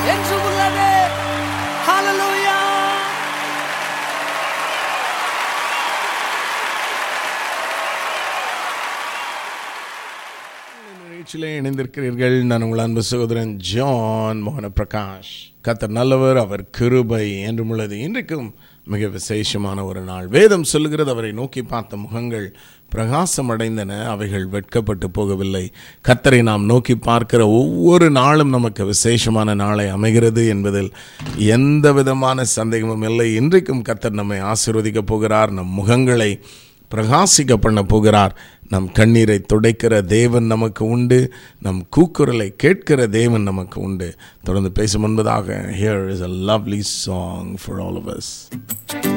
என்று உள்ளது ஹalleluya நிகழ்ச்சியிலே இணைந்திருக்கிறீர்கள் நான் உங்கள் அன்பு சகோதரன் ஜான் மோகன பிரகாஷ் கத்தர் நல்லவர் அவர் கிருபை என்றும் உள்ளது இன்றைக்கும் மிக விசேஷமான ஒரு நாள் வேதம் சொல்லுகிறது அவரை நோக்கி பார்த்த முகங்கள் பிரகாசம் அடைந்தன அவைகள் வெட்கப்பட்டு போகவில்லை கத்தரை நாம் நோக்கி பார்க்கிற ஒவ்வொரு நாளும் நமக்கு விசேஷமான நாளை அமைகிறது என்பதில் எந்த விதமான சந்தேகமும் இல்லை இன்றைக்கும் கத்தர் நம்மை ஆசீர்வதிக்கப் போகிறார் நம் முகங்களை பிரகாசிக்க பண்ண போகிறார் நம் கண்ணீரை துடைக்கிற தேவன் நமக்கு உண்டு நம் கூக்குரலை கேட்கிற தேவன் நமக்கு உண்டு தொடர்ந்து பேசும் முன்பதாக here is a lovely song for all of us